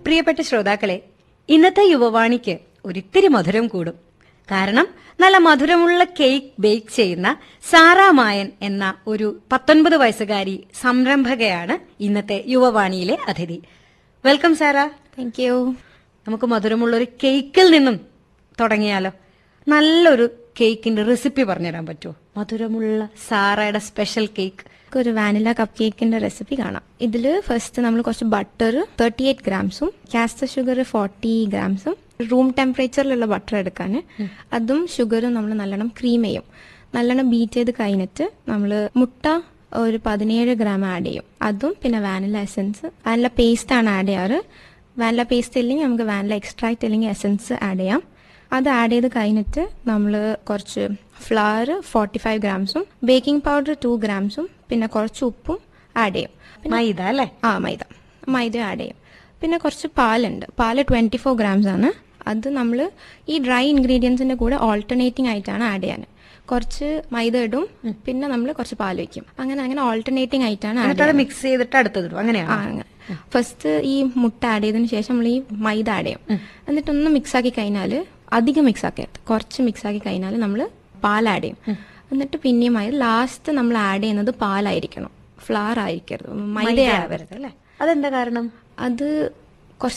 പ്രിയപ്പെട്ട ശ്രോതാക്കളെ ഇന്നത്തെ യുവവാണിക്ക് ഒരിത്തിരി മധുരം കൂടും കാരണം നല്ല മധുരമുള്ള കേക്ക് ബേക്ക് ചെയ്യുന്ന സാറാ മായൻ എന്ന ഒരു പത്തൊൻപത് വയസ്സുകാരി സംരംഭകയാണ് ഇന്നത്തെ യുവവാണിയിലെ അതിഥി വെൽക്കം സാറാ താങ്ക് യു നമുക്ക് മധുരമുള്ള ഒരു കേക്കിൽ നിന്നും തുടങ്ങിയാലോ നല്ലൊരു കേക്കിന്റെ റെസിപ്പി പറഞ്ഞുതരാൻ പറ്റുമോ മധുരമുള്ള സാറയുടെ സ്പെഷ്യൽ കേക്ക് ഒരു വാനില കപ്പ് കേക്കിന്റെ റെസിപ്പി കാണാം ഇതിൽ ഫസ്റ്റ് നമ്മൾ കുറച്ച് ബട്ടർ തേർട്ടി എയ്റ്റ് ഗ്രാംസും കാസ്റ്റർ ഷുഗർ ഫോർട്ടി ഗ്രാംസും റൂം ടെമ്പറേച്ചറിലുള്ള ബട്ടർ എടുക്കാൻ അതും ഷുഗറും നമ്മൾ നല്ലോണം ക്രീം ചെയ്യും നല്ലോണം ബീറ്റ് ചെയ്ത് കഴിഞ്ഞിട്ട് നമ്മൾ മുട്ട ഒരു പതിനേഴ് ഗ്രാം ആഡ് ചെയ്യും അതും പിന്നെ വാനില എസൻസ് വാനില പേസ്റ്റ് ആണ് ആഡ് ചെയ്യാറ് വാനില പേസ്റ്റ് ഇല്ലെങ്കിൽ നമുക്ക് വാനില എക്സ്ട്രാക്റ്റ് അല്ലെങ്കിൽ എസൻസ് ആഡ് ചെയ്യാം അത് ആഡ് ചെയ്ത് കഴിഞ്ഞിട്ട് നമ്മൾ കുറച്ച് ഫ്ലവർ ഫോർട്ടി ഫൈവ് ഗ്രാംസും ബേക്കിംഗ് പൗഡർ ടു ഗ്രാംസും പിന്നെ കുറച്ച് ഉപ്പും ആഡ് ചെയ്യും പിന്നെ മൈദ അല്ലേ ആ മൈദ മൈദ ആഡ് ചെയ്യും പിന്നെ കുറച്ച് പാലുണ്ട് പാല് ട്വന്റി ഫോർ ഗ്രാംസ് ആണ് അത് നമ്മൾ ഈ ഡ്രൈ ഇൻഗ്രീഡിയൻസിന്റെ കൂടെ ഓൾട്ടർനേറ്റിംഗ് ആയിട്ടാണ് ആഡ് ചെയ്യാൻ കുറച്ച് മൈദ ഇടും പിന്നെ നമ്മൾ കുറച്ച് പാൽ വെക്കും അങ്ങനെ അങ്ങനെ ഓൾട്ടർനേറ്റിംഗ് ആയിട്ടാണ് ആഡ് എന്നിട്ട് അത് മിക്സ് ചെയ്തിട്ട് അടുത്തത് ഇടും അങ്ങനെയാണ് ആ അങ്ങനെ ഫസ്റ്റ് ഈ മുട്ട ആഡ് ചെയ്തതിന് ശേഷം നമ്മൾ ഈ മൈദ ആഡ് ചെയ്യും എന്നിട്ട് ഒന്ന് മിക്സ് ആക്കി കഴിഞ്ഞാൽ അധികം മിക്സ് ആക്കരുത് കുറച്ച് മിക്സ് ആക്കി കഴിഞ്ഞാൽ നമ്മൾ പാൽ ആഡ് ചെയ്യും എന്നിട്ട് പിന്നെയും മൈദ ലാസ്റ്റ് നമ്മൾ ആഡ് ചെയ്യുന്നത് പാലായിരിക്കണം ഫ്ലവർ ആയിരിക്കരുത് മൈദ ആവരുത് അല്ലേ അതെന്താ കാരണം അത്